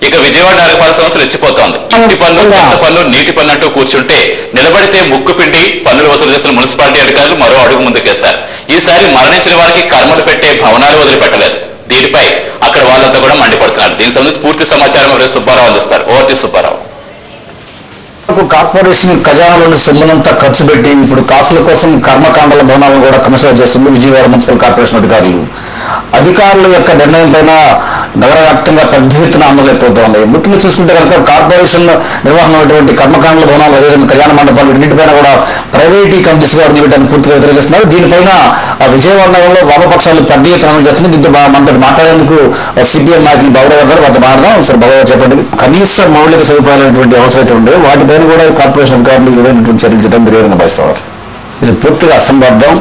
ఇక విజయవాడ నగరపాలక సంస్థ రెచ్చిపోతోంది ఇంటి పన్ను చెత్త పన్ను నీటి పన్ను అంటూ కూర్చుంటే నిలబడితే ముక్కు పిండి పన్నులు వసూలు చేస్తున్న మున్సిపాలిటీ అధికారులు మరో అడుగు ముందుకేస్తారు ఈసారి మరణించిన వారికి కర్మలు పెట్టే భవనాలు వదిలిపెట్టలేదు దీనిపై అక్కడ వాళ్ళంతా కూడా మండిపడుతున్నారు దీనికి సంబంధించి పూర్తి సమాచారం ఈరోజు సుబ్బారావు అందిస్తారు ఓవర్టీ సుబ్బారావు నాకు కార్పొరేషన్ ఖజానాలోని సొమ్మునంతా ఖర్చు పెట్టి ఇప్పుడు కాసుల కోసం కర్మకాండల భవనాలను కూడా కమిషనర్ చేస్తుంది విజయవాడ మున్సిపల్ కార్పొరేషన్ అధికారులు అధికారుల యొక్క నిర్ణయం పైన నగర వ్యాప్తంగా పెద్ద ఎత్తున ఆందోళన ఎత్తుతోంది ముఖ్యంగా చూసుకుంటే కనుక కార్పొరేషన్ నిర్వహణ ఉన్నటువంటి కర్మకాండల భవనాలు అదేవిధంగా కళ్యాణ మండపాలు వీటిపైన కూడా ప్రైవేటీ కంపెనీస్గా వీటిని పూర్తిగా వ్యతిరేకిస్తున్నారు దీనిపైన ఆ, విజయవాడ నగరంలో వామపక్షాలు పెద్ద ఎత్తున అమలు చేస్తుంది దీంతో బా- మనతో మాట్లాడేందుకు సిపిఎం నాయకులు బాబురావు గారు వారితో మాట్లాడదాం సార్ బాబు చెప్పండి కనీస మౌలిక సదుపాయాలైనటువంటి అవసరం అయితే ఉండే వాటిపైన కూడా కార్పొరేషన్ అధికారులు ఏదైనటువంటి చర్యలు చేయడం మీరు ఏదైనా భావిస్తారు ఇది పూర్తిగా అసంబద్ధం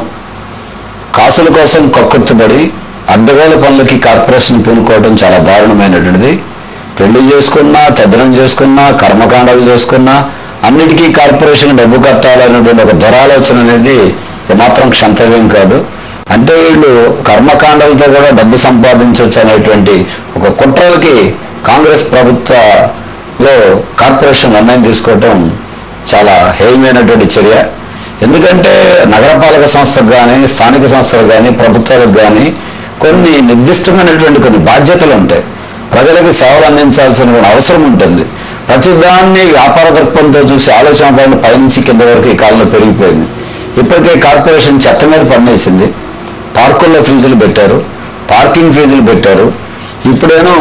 కాసుల కోసం కక్కుర్తిపడి అద్దెగోల పనులకి కార్పొరేషన్ పూనుకోవడం చాలా దారుణమైనటువంటిది పెళ్లి చేసుకున్నా తద్దనం చేసుకున్నా కర్మకాండాలు చేసుకున్నా అన్నిటికీ కార్పొరేషన్ డబ్బు కట్టాలనేటువంటి ఒక దురాలోచన అనేది ఏమాత్రం క్షంతవ్యం కాదు అంటే వీళ్ళు కర్మకాండాలతో కూడా డబ్బు సంపాదించవచ్చు అనేటువంటి ఒక కుట్రలకి కాంగ్రెస్ ప్రభుత్వలో కార్పొరేషన్ నిర్ణయం తీసుకోవటం చాలా హేయమైనటువంటి చర్య ఎందుకంటే నగరపాలక సంస్థకు కానీ స్థానిక సంస్థలకు కానీ ప్రభుత్వాలకు కానీ కొన్ని నిర్దిష్టమైనటువంటి కొన్ని బాధ్యతలు ఉంటాయి ప్రజలకు సేవలు అందించాల్సిన అవసరం ఉంటుంది ప్రతిదాన్ని వ్యాపార దృక్పథంతో చూసి ఆలోచన పైన పైనుంచి కింద వరకు ఈ కాలంలో పెరిగిపోయింది ఇప్పటికే కార్పొరేషన్ చెత్త మీద పన్నేసింది పార్కుల్లో ఫీజులు పెట్టారు పార్కింగ్ ఫీజులు పెట్టారు ఇప్పుడేనో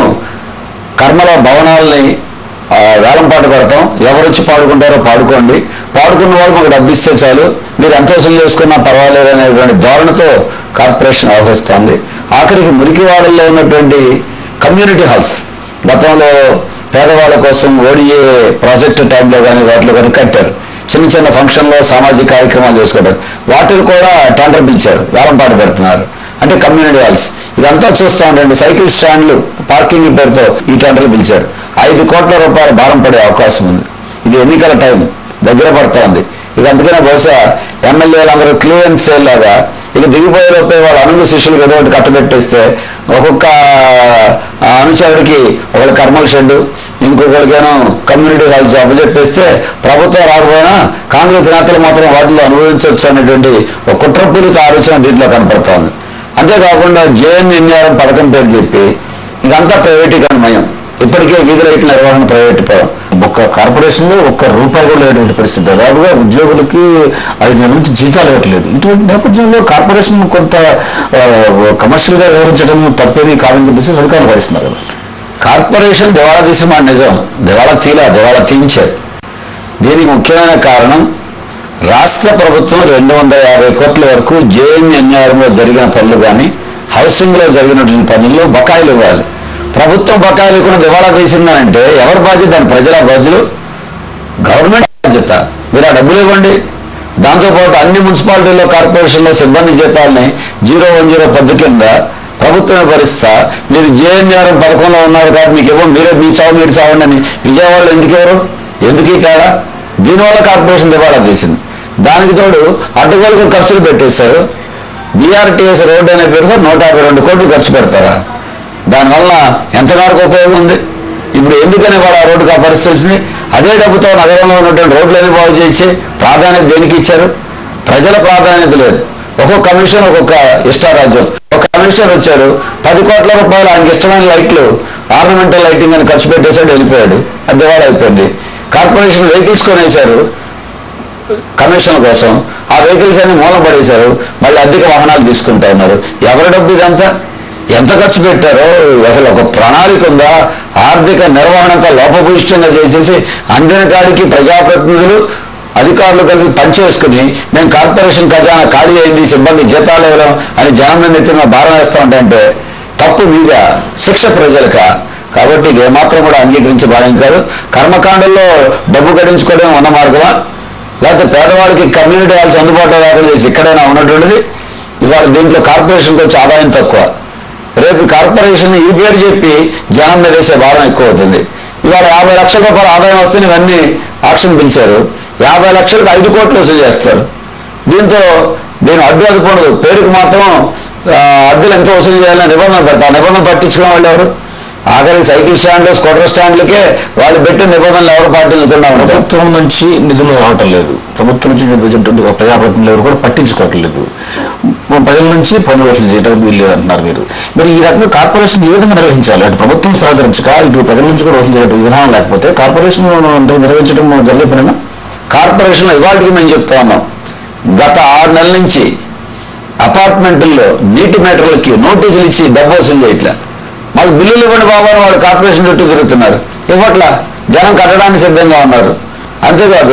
కర్మల భవనాల్ని ఆ, వేలం పాట పెడతాం ఎవరు వచ్చి పాడుకుంటారో పాడుకోండి పాడుకున్న వాళ్ళు మాకు డబ్బు ఇస్తే చాలు మీరు ఎంత వసూలు చేసుకున్నా పర్వాలేదు అనేటువంటి ధోరణితో కార్పొరేషన్ వ్యవహరిస్తోంది ఆఖరికి మురికివాడల్లో ఉన్నటువంటి కమ్యూనిటీ హాల్స్ గతంలో పేదవాళ్ళ కోసం ఓడిఏ ప్రాజెక్టు టైంలో కానీ వాటిలో కానీ కట్టారు చిన్న చిన్న ఫంక్షన్లో సామాజిక కార్యక్రమాలు చేసుకుంటారు వాటిని కూడా టెండర్ పిలిచారు వేలం పాట పెడుతున్నారు అంటే కమ్యూనిటీ హాల్స్ ఇదంతా చూస్తూ ఉండండి సైకిల్ స్టాండ్లు పార్కింగ్ పేరుతో ఈ టెండర్లు పిలిచారు ఐదు కోట్ల రూపాయల భారం పడే అవకాశం ఉంది ఇది ఎన్నికల టైం దగ్గర పడుతూ ఉంది ఇక అందుకనే బహుశా ఎమ్మెల్యేలు అందరూ క్లియరెన్స్ సేల్ లాగా ఇక దిగిపోయే లోపే వాళ్ళ అనుగు శిష్యులకు ఏదో ఒకటి కట్టబెట్టేస్తే ఒక్కొక్క ఆ, అనుచరుడికి ఒకళ్ళ కర్మల షెడ్ ఇంకొకరికేనో కమ్యూనిటీ హాల్స్ అప్పచెప్పేస్తే ప్రభుత్వం రాకపోయినా కాంగ్రెస్ నేతలు మాత్రం వాటిలో అనుభవించవచ్చు అనేటువంటి ఒక కుట్రపూరిత ఆలోచన దీంట్లో కనపడుతోంది అంతేకాకుండా జేఎన్ఎన్ఆర్ఎం పథకం పేరు చెప్పి ఇదంతా ప్రైవేటీకరణమయం ఇప్పటికే వీధి లైట్ల నిర్వహణ ప్రైవేట్ ప- ఒక్క కార్పొరేషన్ లో ఒక్క రూపాయి కూడా లేనటువంటి పరిస్థితి దాదాపుగా ఉద్యోగులకి ఐదు నెలల నుంచి జీతాలు ఇవ్వట్లేదు ఇటువంటి నేపథ్యంలో కార్పొరేషన్ కొంత కమర్షియల్ గా వ్యవహరించడం తప్పేమీ కాదని చెప్పేసి అధికారులు భరిస్తున్నారు కదా కార్పొరేషన్ దివాళా తీసి మాట నిజం దివాళా తీలా దివాళా తీయించారు దీనికి ముఖ్యమైన కారణం రాష్ట్ర ప్రభుత్వం రెండు వందల యాభై కోట్ల వరకు జేఎన్ఎన్ఆర్లో జరిగిన పనులు కానీ హౌసింగ్లో జరిగినటువంటి పనుల్లో బకాయిలు ఇవ్వాలి ప్రభుత్వం బకాయిలు ఇవ్వకుండా దివాళా తీసిందనంటే ఎవరి బాధ్యత దాని ప్రజల బాధ్యులు గవర్నమెంట్ బాధ్యత మీరు ఆ డబ్బులు ఇవ్వండి దాంతోపాటు అన్ని మున్సిపాలిటీల్లో కార్పొరేషన్లో సిబ్బంది జీతాలని జీరో వన్ జీరో పద్దు కింద ప్రభుత్వమే భరిస్తా మీరు జేఎన్ఆర్ఎం పథకంలో ఉన్నారు కాబట్టి మీకు ఇవ్వం మీరే మీ చావు మీరు చావండి అని విజయవాడలో ఎందుకు ఎవరు ఎందుకు ఈ తేడా దీనివల్ల కార్పొరేషన్ దివాళా తీసింది దానికి తోడు అడ్డగోలుగా ఖర్చులు పెట్టేశారు బీఆర్టీఎస్ రోడ్డు అనే పేరుతో నూట యాభై రెండు కోట్లు ఖర్చు పెడతారా దానివల్ల ఎంత మేరకు ఉపయోగం ఉంది ఇప్పుడు ఎందుకని వాడు ఆ రోడ్డుకు ఆ పరిస్థితి వచ్చింది అదే డబ్బుతో నగరంలో ఉన్నటువంటి రోడ్లన్నీ బాగు చేసి ప్రాధాన్యత దేనికి ఇచ్చారు ప్రజల ప్రాధాన్యత లేదు ఒక్కొక్క కమిషన్ ఒక్కొక్క ఇష్టారాజ్యం ఒక కమిషనర్ వచ్చాడు పది కోట్ల రూపాయలు ఆయనకి ఇష్టమైన లైట్లు ఆర్నమెంటల్ లైటింగ్ అని ఖర్చు పెట్టేశాడు వెళ్ళిపోయాడు అది దివాళా అయిపోయింది కార్పొరేషన్ వెహికల్స్ కొనేశారు కమిషన్ కోసం ఆ వెహికల్స్ అన్ని మూలం పడేశారు మళ్ళీ అధిక వాహనాలు తీసుకుంటా ఉన్నారు ఎవరి డబ్బు ఇదంతా ఎంత ఖర్చు పెట్టారో అసలు ఒక ప్రణాళిక ఉందా ఆర్థిక నిర్వహణ అంతా లోపభూయిష్టంగా చేసేసి అందిన కాడికి ప్రజాప్రతినిధులు అధికారులు కలిపి పనిచేసుకుని మేము కార్పొరేషన్ ఖజానా ఖాళీ అయింది సిబ్బంది జీతాలు ఇవ్వడం అని జనం మీద ఎత్తిన భారం వేస్తా ఉంటే తప్పు మీద శిక్ష ప్రజలక కాబట్టి ఇది ఏమాత్రం కూడా అంగీకరించే భారం కాదు కర్మకాండంలో డబ్బు గడించుకోవడం ఉన్న మార్గమా లేకపోతే పేదవాడికి కమ్యూనిటీ హాల్స్ అందుబాటులో లేకుండా చేసి ఎక్కడైనా ఉన్నటువంటిది ఇవాళ దీంట్లో కార్పొరేషన్కి వచ్చే ఆదాయం తక్కువ రేపు కార్పొరేషన్ ఈ పేరు చెప్పి జనం మీద వేసే భారం ఎక్కువ అవుతుంది ఇవాళ యాభై లక్షల రూపాయల ఆదాయం వస్తే ఇవన్నీ ఆక్షన్ పిలిచారు యాభై లక్షలకు ఐదు కోట్లు వసూలు చేస్తారు దీంతో దీని అడ్డు అదుపుండదు పేరుకు మాత్రం ఆ, అద్దెలు ఎంత వసూలు చేయాలని నిబంధన పెడతారు ఆ నిబంధన పట్టించుకునే వాళ్ళు ఎవరు ఆఖరికి సైకిల్ స్టాండ్లు స్కూటర్ స్టాండ్లకే వాళ్ళు పెట్టిన నిబంధనలు ఎవరు పాటించకుండా ఉంటారు ప్రభుత్వం నుంచి నిధులు రావటం లేదు ప్రభుత్వం నుంచి నిధులు వచ్చేటువంటి ఒక ప్రజాప్రతినిధులు ఎవరు కూడా పట్టించుకోవట్లేదు ప్రజల నుంచి పన్ను వసూలు చేయడానికి వీలు అంటున్నారు మీరు మరి ఈ రకంగా కార్పొరేషన్ ఏ విధంగా నిర్వహించాలి అటు ప్రభుత్వం సహకరించక ఇటు ప్రజల నుంచి కూడా వసూలు చేయడం విధానం లేకపోతే కార్పొరేషన్ అంటే నిర్వహించడం జరిగే పనినా కార్పొరేషన్ ఇవాళకి మేము చెప్తా ఉన్నాం గత ఆరు నెలల నుంచి అపార్ట్మెంట్ల్లో నీటి మీటర్లకి నోటీసులు ఇచ్చి డబ్బు వసూలు చేయట్లే మాకు బిల్లులు ఇవ్వండి బాబా అని వాళ్ళు కార్పొరేషన్ చుట్టూ తిరుగుతున్నారు ఇవ్వట్లా జనం కట్టడానికి సిద్ధంగా ఉన్నారు అంతేకాదు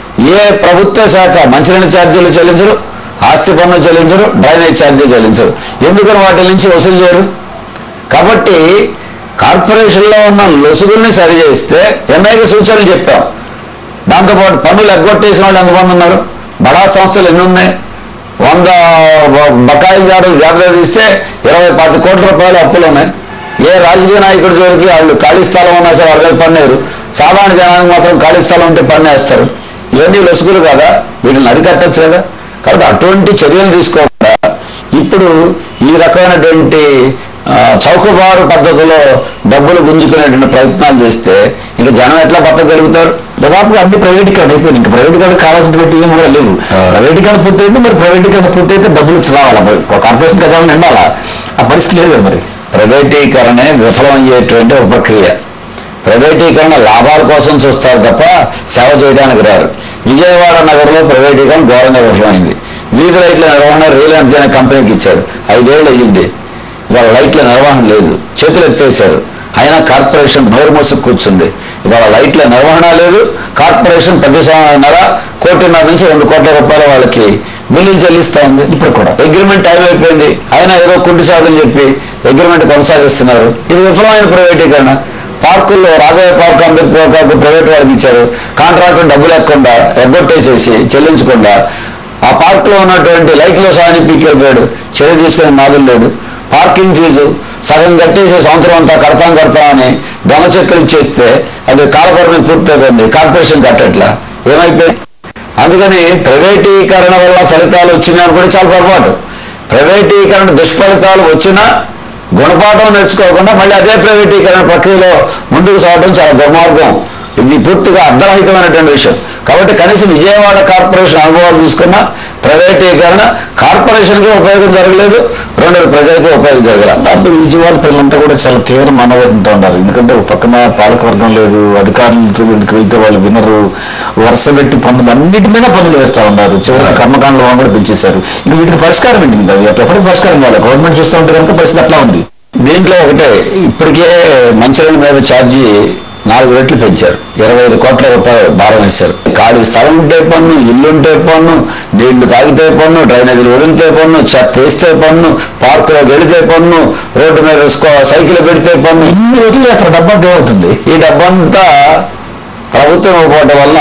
ఏ ప్రభుత్వ శాఖ మంచినీళ్ళ ఛార్జీలు చెల్లించరు ఆస్తి పన్ను చెల్లించరు డ్రైనేజ్ ఛార్జీలు చెల్లించరు ఎందుకని వాటి నుంచి వసూలు చేయరు కాబట్టి కార్పొరేషన్లో ఉన్న లొసుగుల్ని సరిచేస్తే ఎన్నైక సూచనలు చెప్పాం దాంతోపాటు పన్నులు ఎగ్గొట్టేసిన వాళ్ళు ఎంతమంది ఉన్నారు బడా సంస్థలు ఎన్ని ఉన్నాయి వంద బ- బకాయిదారులు జాగ్రత్త తీస్తే ఇరవై పది కోట్ల రూపాయల అప్పులు ఉన్నాయి ఏ రాజకీయ నాయకుడి జోలికి వాళ్ళు ఖాళీ స్థలం ఉన్నా సరే అరవై పన్నేరు సాధారణ జనానికి మాత్రం ఖాళీ స్థలం ఉంటే పన్నేస్తారు ఇవన్నీ లొసుగులు కదా వీటిని అరికట్టచ్చు కదా కాబట్టి అటువంటి చర్యలు తీసుకోకుండా ఇప్పుడు ఈ రకమైనటువంటి ఆ, చౌకబారు పద్ధతిలో డబ్బులు గుంజుకునేటువంటి ప్రయత్నాలు చేస్తే ఇంకా జనం ఎట్లా బతకగలుగుతారు దాదాపుగా అన్ని ప్రైవేటీకరణ అయిపోయింది ఇంకా ప్రైవేటీకరణ కావాల్సినటువంటి ఏం కూడా లేవు ఆ. ప్రైవేటీకరణ పూర్తయింది మరి ప్రైవేటీకరణ పూర్తయితే డబ్బులు ఇచ్చి రావాలా మరి ఒక కార్పొరేషన్ ఖజానా నిండాలా ఆ పరిస్థితి లేదు కదా మరి ప్రైవేటీకరణే విఫలం అయ్యేటువంటి ఒక ప్రక్రియ ప్రైవేటీకరణ లాభాల కోసం చూస్తారు తప్ప సేవ చేయడానికి రారు విజయవాడ నగరంలో ప్రైవేటీకరణ ఘోరంగా విఫలమైంది వీధి లైట్ల నిర్వహణ రిలయన్స్ అనే కంపెనీకి ఇచ్చారు ఐదేళ్ళు అయ్యింది ఇవాళ లైట్ల నిర్వహణ లేదు చేతులు ఎత్తేసారు అయినా కార్పొరేషన్ నోరు మూసుకు కూర్చుంది ఇవాళ లైట్ల నిర్వహణ లేదు కార్పొరేషన్ ప్రతి నెల కోటిన్నర నుంచి రెండు కోట్ల రూపాయల వాళ్ళకి బిల్లులు చెల్లిస్తా ఉంది ఇప్పుడు కూడా అగ్రిమెంట్ టైం అయిపోయింది అయినా ఏదో కుంటి సాగులు చెప్పి అగ్రిమెంట్ కొనసాగిస్తున్నారు ఇది విఫలమైన ప్రైవేటీకరణ పార్కుల్లో Rajaiah park Ambedkar park private వాళ్ళకి ఇచ్చారు కాంట్రాక్టర్ డబ్బులు ఎక్కకుండా ఎగ్గొట్టేసేసి చెల్లించకుండా ఆ పార్క్ లో ఉన్నటువంటి లైట్లో సాని పీకెళ్ళిపోయాడు చెడు తీసుకుని మాదులు లేడు పార్కింగ్ ఫీజు సగం కట్టేసి సంవత్సరం అంతా కడతాం కడతాం అని దొంగ చెక్కులు ఇచ్చేస్తే అది కాలపరిమితి పూర్తయిపోయింది కార్పొరేషన్ కట్టట్లా ఏమైపోయింది అందుకని ప్రైవేటీకరణ వల్ల ఫలితాలు వచ్చినాయని కూడా చాలా పొరపాటు ప్రైవేటీకరణ దుష్ఫలితాలు వచ్చినా గుణపాఠం నేర్చుకోకుండా మళ్ళీ అదే ప్రైవేటీకరణ ప్రక్రియలో ముందుకు సాగడం చాలా దుర్మార్గం ఇది పూర్తిగా అర్ధరహితమైనటువంటి విషయం కాబట్టి కనీసం విజయవాడ కార్పొరేషన్ అనుభవాలు తీసుకున్న ప్రైవేటీకరణ కార్పొరేషన్కి ఉపయోగం జరగలేదు రెండోది ప్రజలకి ఉపయోగం జరగలేదు దాంట్లో విజయవాడ ప్రజలంతా కూడా చాలా తీవ్ర మనోవేదంతో ఉన్నారు ఎందుకంటే ఒక పక్కన పాలకవర్గం లేదు అధికారులతో ఇంటికి వెళ్తే వాళ్ళు వినరు వరుస పెట్టి పన్నులు అన్నిటి మీద పన్నులు వేస్తా ఉన్నారు చివరికి కర్మకాండల వాళ్ళు కూడా పెంచేశారు ఇంక వీటికి పరిష్కారం ఏంటి ఇంకా ఎప్పటికీ పరిష్కారం కావాలి గవర్నమెంట్ చూస్తూ ఉంటే కనుక పరిస్థితి అట్లా ఉంది దీంట్లో ఒకటే ఇప్పటికే మంచినీళ్ళ మీద ఛార్జీ నాలుగు రెట్లు పెంచారు ఇరవై ఐదు కోట్ల రూపాయలు భారం వేశారు ఖాళీ స్థలం ఉంటే పన్ను ఇల్లు ఉంటే పన్ను నీళ్లు తాగితే పన్ను డ్రైనేజీలు వదిలితే పన్ను చెత్త వేస్తే పన్ను పార్కులో వెళితే పన్ను రోడ్డు మీద స్కూ- సైకిల్ పెడితే పన్ను ఇన్ని రోజులు చేస్తారు డబ్బా ఏమవుతుంది ఈ డబ్బంతా ప్రభుత్వం ఇవ్వకపోవడం వలన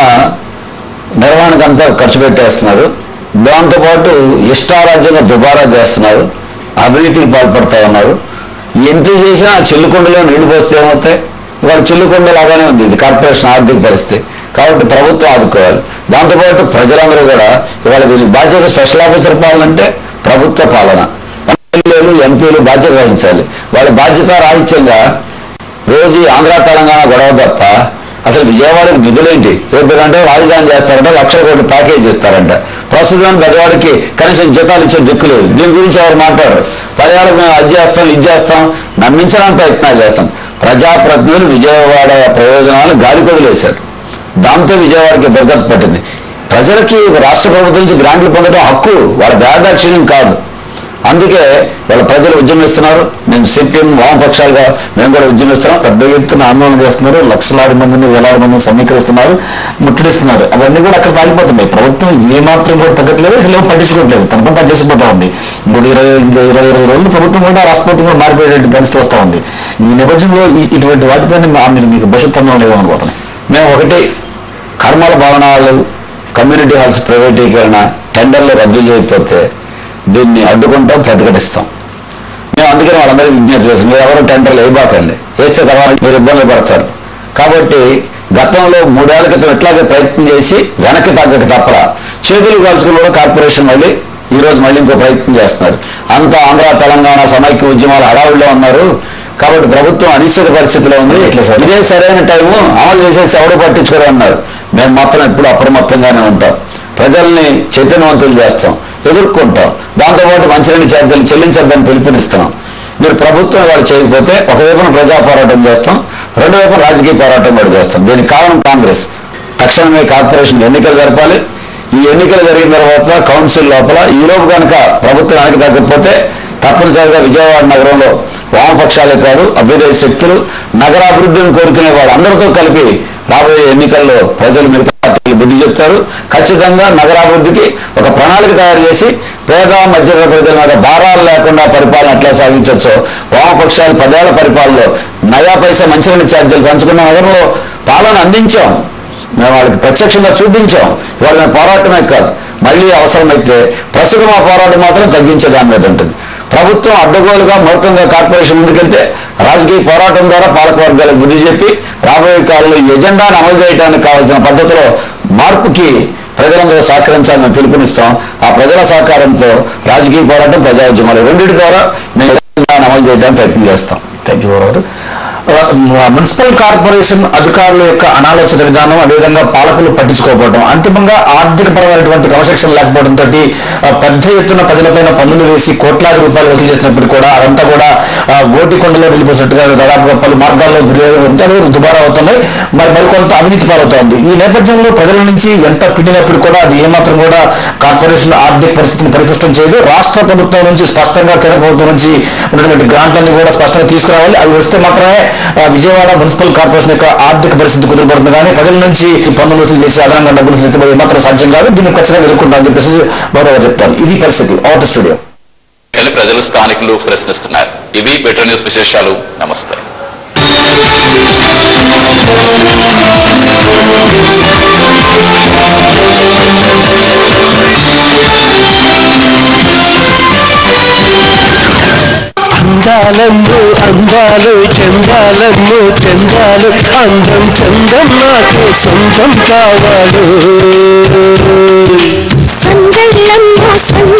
నిర్వహణకంతా ఖర్చు పెట్టేస్తున్నారు దాంతోపాటు ఇష్టారాజ్యంగా దుబారా చేస్తున్నారు అవినీతికి పాల్పడుతూ ఉన్నారు ఎంత చేసినా చెల్లుకొండలో నీళ్లు పోస్తే ఏమవుతాయి ఇవాళ చెల్లుకొండ లాగానే ఉంది ఇది కార్పొరేషన్ ఆర్థిక పరిస్థితి కాబట్టి ప్రభుత్వం ఆదుకోవాలి దాంతోపాటు ప్రజలందరూ కూడా ఇవాళ వీళ్ళ బాధ్యత స్పెషల్ ఆఫీసర్ పాలన అంటే ప్రభుత్వ పాలన ఎమ్మెల్యేలు ఎంపీలు బాధ్యత వహించాలి వాళ్ళ బాధ్యత రాహిత్యంగా రోజు ఈ ఆంధ్ర తెలంగాణ గొడవ తప్ప అసలు విజయవాడకి నిధులేంటి రేపు రాజధాని చేస్తారంట లక్షల కోట్లు ప్యాకేజ్ ఇస్తారంట ప్రస్తుతం పెద్దవాడికి కనీసం జీతాలు ఇచ్చే దిక్కు లేదు దీని గురించి ఎవరు మాట్లాడరు పదేళ్ళకి మేము అది చేస్తాం ఇది చేస్తాం నమ్మించడానికి ప్రయత్నాలు చేస్తాం ప్రజాప్రతినిధులు విజయవాడ ప్రయోజనాలు గాలి కొదిలేశారు దాంతో విజయవాడకి దుర్గతి పట్టింది ప్రజలకి రాష్ట్ర ప్రభుత్వం నుంచి గ్రాంట్లు పొందడం హక్కు వాళ్ళ దాదాక్షిణ్యం కాదు అందుకే వాళ్ళ ప్రజలు ఉద్యమిస్తున్నారు మేము సిపిఎం వామపక్షాలుగా మేము కూడా ఉద్యమిస్తున్నాం పెద్ద ఎత్తున ఆందోళన చేస్తున్నారు లక్షలాది మందిని వేలాది మందిని సమీకరిస్తున్నారు ముట్టడిస్తున్నారు అవన్నీ కూడా అక్కడ తాగిపోతున్నాయి ప్రభుత్వం ఏ మాత్రం కూడా తగ్గట్లేదు అసలు ఏం పట్టించుకోవట్లేదు తన పని తను చేసుకుపోతా ఉంది ఇప్పుడు ఇరవై ఇంకా ఇరవై ఇరవై రోజులు ప్రభుత్వం కూడా రాష్ట్ర ప్రభుత్వం కూడా మారిపోయేటువంటి పరిస్థితి వస్తూ ఉంది ఈ నేపథ్యంలో ఈ- ఇటువంటి వాటిపైన మా- మీరు మీకు భవిష్యత్తులో లేదనుకోతున్నాయి మేము ఒకటి కర్మల భవనాలు కమ్యూనిటీ హాల్స్ ప్రైవేటీకరణ టెండర్లు రద్దు చేయకపోతే దీన్ని అడ్డుకుంటాం ప్రతిఘటిస్తాం మేము అందుకని వాళ్ళందరికీ విజ్ఞప్తి చేస్తాం మీరు ఎవరు టెండర్లు వేయబాకండి వేస్తే తర్వాత మీరు ఇబ్బందులు పడతారు కాబట్టి గతంలో మూడేళ్ల క్రితం ఎట్లాగే ప్రయత్నం చేసి వెనక్కి తగ్గక తప్పరా చేతులు కాల్చుకుని కూడా కార్పొరేషన్ మళ్ళీ ఈ రోజు మళ్ళీ ఇంకో ప్రయత్నం చేస్తున్నారు అంతా ఆంధ్ర తెలంగాణ సమైక్య ఉద్యమాలు హడావుల్లో ఉన్నారు కాబట్టి ప్రభుత్వం అనిశ్చిత పరిస్థితిలో ఉంది ఎట్లా సార్? ఇదే సరైన టైము అమలు చేసేసి ఎవడు పట్టించుకోరు అన్నారు మేము మాత్రం ఎప్పుడు అప్రమత్తంగానే ఉంటాం ప్రజల్ని చైతన్యవంతులు చేస్తాం ఎదుర్కొంటాం దాంతోపాటు మంచినీటి ఛార్జీలు చెల్లించద్దని పిలుపునిస్తాం మీరు ప్రభుత్వం వాళ్ళు చేయకపోతే ఒకవైపున ప్రజా పోరాటం చేస్తాం రెండో వైపున రాజకీయ పోరాటం కూడా చేస్తాం దీనికి కారణం కాంగ్రెస్ తక్షణమే కార్పొరేషన్ ఎన్నికలు జరపాలి ఈ ఎన్నికలు జరిగిన తర్వాత కౌన్సిల్ లోపల ఈ లోపు కనుక ప్రభుత్వం వెనక్కి తగ్గకపోతే తప్పనిసరిగా విజయవాడ నగరంలో వామపక్షాలే కాదు అభ్యుదయ శక్తులు నగరాభివృద్ధిని కోరుకునే వాళ్ళందరితో కలిపి రాబోయే ఎన్నికల్లో ప్రజలు మిగతా పార్టీలు బుద్ధి చెప్తారు ఖచ్చితంగా నగరాభివృద్ధికి ఒక ప్రణాళిక తయారు చేసి పేద మధ్య ప్రజల మీద భారాలు లేకుండా పరిపాలన ఎట్లా సాగించవచ్చో వామపక్షాలు పదేళ్ల పరిపాలనలో నయా పైసా మంచినీళ్ళ ఛార్జీలు పంచుకున్న నగరంలో పాలన అందించాం మేము వాళ్ళకి ప్రత్యక్షంగా చూపించాం ఇవాళ మేము పోరాటమే కాదు మళ్ళీ అవసరమైతే ప్రస్తుతం ఆ పోరాటం మాత్రం తగ్గించే దాని మీద ఉంటుంది ప్రభుత్వం అడ్డగోలుగా మూర్ఖంగా కార్పొరేషన్ ముందుకెళ్తే రాజకీయ పోరాటం ద్వారా పాలకవర్గాలకు బుద్ధి చెప్పి రాబోయే కాలంలో ఈ ఎజెండాను అమలు చేయడానికి కావాల్సిన పద్ధతిలో మార్పుకి ప్రజలందరూ సహకరించాలని పిలుపునిస్తాం ఆ ప్రజల సహకారంతో రాజకీయ పోరాటం ప్రజా ఉద్యమాలు రెండింటి ద్వారా మేము ఎజెండాను అమలు చేయడానికి ప్రయత్నం చేస్తాం థ్యాంక్ యూ గారు మున్సిపల్ కార్పొరేషన్ అధికారుల యొక్క అనాలోచిత విధానం అదేవిధంగా పాలకులు పట్టించుకోకపోవడం అంతిమంగా ఆర్థిక పరమైనటువంటి క్రమశిక్షణ లేకపోవడంతో పెద్ద ఎత్తున ప్రజలపైన పన్నులు వేసి కోట్లాది రూపాయలు వసూలు చేసినప్పుడు కూడా అదంతా కూడా ఆ, ఓటి కొండలో వెళ్ళిపోయినట్టుగా దాదాపుగా పలు మార్గాల్లో గురి- దుబారా అవుతున్నాయి మరి మరికొంత అవినీతి పాలవుతోంది ఈ నేపథ్యంలో ప్రజల నుంచి ఎంత పిండినప్పుడు కూడా అది ఏమాత్రం కూడా కార్పొరేషన్ ఆర్థిక పరిస్థితిని పరిపుష్టం చేయదు రాష్ట్ర ప్రభుత్వం నుంచి స్పష్టంగా కేంద్ర ప్రభుత్వం నుంచి ఉన్నటువంటి గ్రాంట్లన్నీ కూడా స్పష్టంగా తీసుకురావాలి అవి వస్తే మాత్రమే ఆ, విజయవాడ మున్సిపల్ కార్పొరేషన్ యొక్క ఆర్థిక పరిస్థితి కుదురుపడుతుంది కానీ ప్రజల నుంచి పన్నులు వసూలు చేసి అదనంగా డబ్బులు చెల్లించబడి మాత్రం సాధ్యం కాదు దీన్ని ఖచ్చితంగా ఎదుర్కొంటామని చెప్పేసి గౌరవ చెప్తాను ఇది పరిస్థితి అవుట్ స్టూడియో కానీ ప్రజలు స్థానికులు ప్రశ్నిస్తున్నారు ఇవి బెటర్ న్యూస్ విశేషాలు నమస్తే అందాలమ్ము అందాలు చందాలమ్ము చందాలు అందం చందం నాకే సొంతం కావాలు సందళ్ళమ్మో సంద